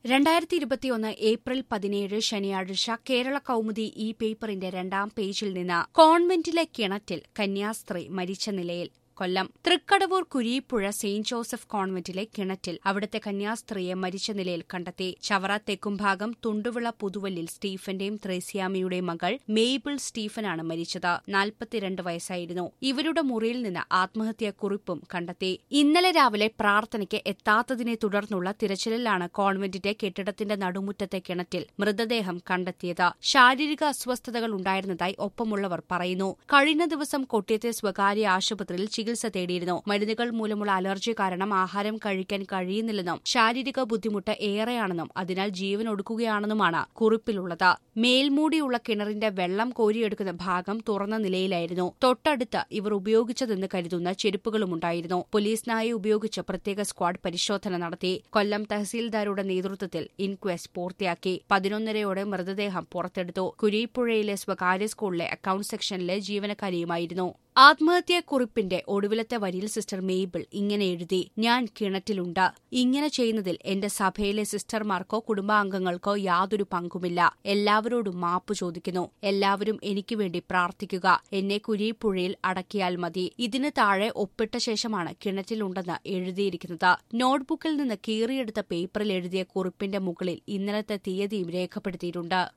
രണ്ടായിരത്തി ഇരുപത്തിയൊന്ന് ഏപ്രിൽ പതിനേഴ് ശനിയാഴ്ച കേരള കൗമുദി ഈ പേപ്പറിന്റെ രണ്ടാം പേജിൽ നിന്ന് കോൺവെന്റിലെ കിണറ്റിൽ കന്യാസ്ത്രീ മരിച്ച നിലയിൽ കൊല്ലം തൃക്കടവൂർ കുരീപ്പുഴ സെയിന്റ് ജോസഫ് കോൺവെന്റിലെ കിണറ്റിൽ അവിടുത്തെ കന്യാസ്ത്രീയെ മരിച്ച നിലയിൽ കണ്ടെത്തി ചവറ തെക്കുംഭാഗം തുണ്ടുവിള പുതുവല്ലിൽ സ്റ്റീഫന്റെയും ത്രേസ്യാമിയുടെയും മകൾ മെയ്ബിൾ സ്റ്റീഫനാണ് മരിച്ചത് നാൽപ്പത്തിരണ്ട് വയസ്സായിരുന്നു ഇവരുടെ മുറിയിൽ നിന്ന് ആത്മഹത്യാക്കുറിപ്പും കണ്ടെത്തി ഇന്നലെ രാവിലെ പ്രാർത്ഥനയ്ക്ക് എത്താത്തതിനെ തുടർന്നുള്ള തിരച്ചിലിലാണ് കോൺവെന്റിന്റെ കെട്ടിടത്തിന്റെ നടുമുറ്റത്തെ കിണറ്റിൽ മൃതദേഹം കണ്ടെത്തിയത് ശാരീരിക അസ്വസ്ഥതകൾ ഉണ്ടായിരുന്നതായി ഒപ്പമുള്ളവർ പറയുന്നു കഴിഞ്ഞ ദിവസം കൊട്ടിയത്തെ സ്വകാര്യ ആശുപത്രിയിൽ ചികിത്സ തേടിയിരുന്നു മരുന്നുകൾ മൂലമുള്ള അലർജി കാരണം ആഹാരം കഴിക്കാൻ കഴിയുന്നില്ലെന്നും ശാരീരിക ബുദ്ധിമുട്ട് ഏറെയാണെന്നും അതിനാൽ ജീവൻ ഒടുക്കുകയാണെന്നുമാണ് കുറിപ്പിലുള്ളത് മേൽമൂടിയുള്ള കിണറിന്റെ വെള്ളം കോരിയെടുക്കുന്ന ഭാഗം തുറന്ന നിലയിലായിരുന്നു തൊട്ടടുത്ത് ഇവർ ഉപയോഗിച്ചതെന്ന് കരുതുന്ന ചെരുപ്പുകളുമുണ്ടായിരുന്നു പോലീസ് നായ ഉപയോഗിച്ച് പ്രത്യേക സ്ക്വാഡ് പരിശോധന നടത്തി കൊല്ലം തഹസീൽദാരുടെ നേതൃത്വത്തിൽ ഇൻക്വസ്റ്റ് പൂർത്തിയാക്കി പതിനൊന്നരയോടെ മൃതദേഹം പുറത്തെടുത്തു കുരീപ്പുഴയിലെ സ്വകാര്യ സ്കൂളിലെ അക്കൌണ്ട് സെക്ഷനിലെ ജീവനക്കാരിയുമായിരുന്നു ആത്മഹത്യാക്കുറിപ്പിന്റെ ഒടുവിലത്തെ വരിയിൽ സിസ്റ്റർ മെയ്ബിൾ ഇങ്ങനെ എഴുതി ഞാൻ കിണറ്റിലുണ്ട് ഇങ്ങനെ ചെയ്യുന്നതിൽ എന്റെ സഭയിലെ സിസ്റ്റർമാർക്കോ കുടുംബാംഗങ്ങൾക്കോ യാതൊരു പങ്കുമില്ല എല്ലാവരോടും മാപ്പ് ചോദിക്കുന്നു എല്ലാവരും എനിക്ക് വേണ്ടി പ്രാർത്ഥിക്കുക എന്നെ കുരീപ്പുഴയിൽ അടക്കിയാൽ മതി ഇതിന് താഴെ ഒപ്പിട്ട ശേഷമാണ് കിണറ്റിലുണ്ടെന്ന് എഴുതിയിരിക്കുന്നത് നോട്ട്ബുക്കിൽ നിന്ന് കീറിയെടുത്ത പേപ്പറിൽ എഴുതിയ കുറിപ്പിന്റെ മുകളിൽ ഇന്നലത്തെ തീയതിയും രേഖപ്പെടുത്തിയിട്ടുണ്ട്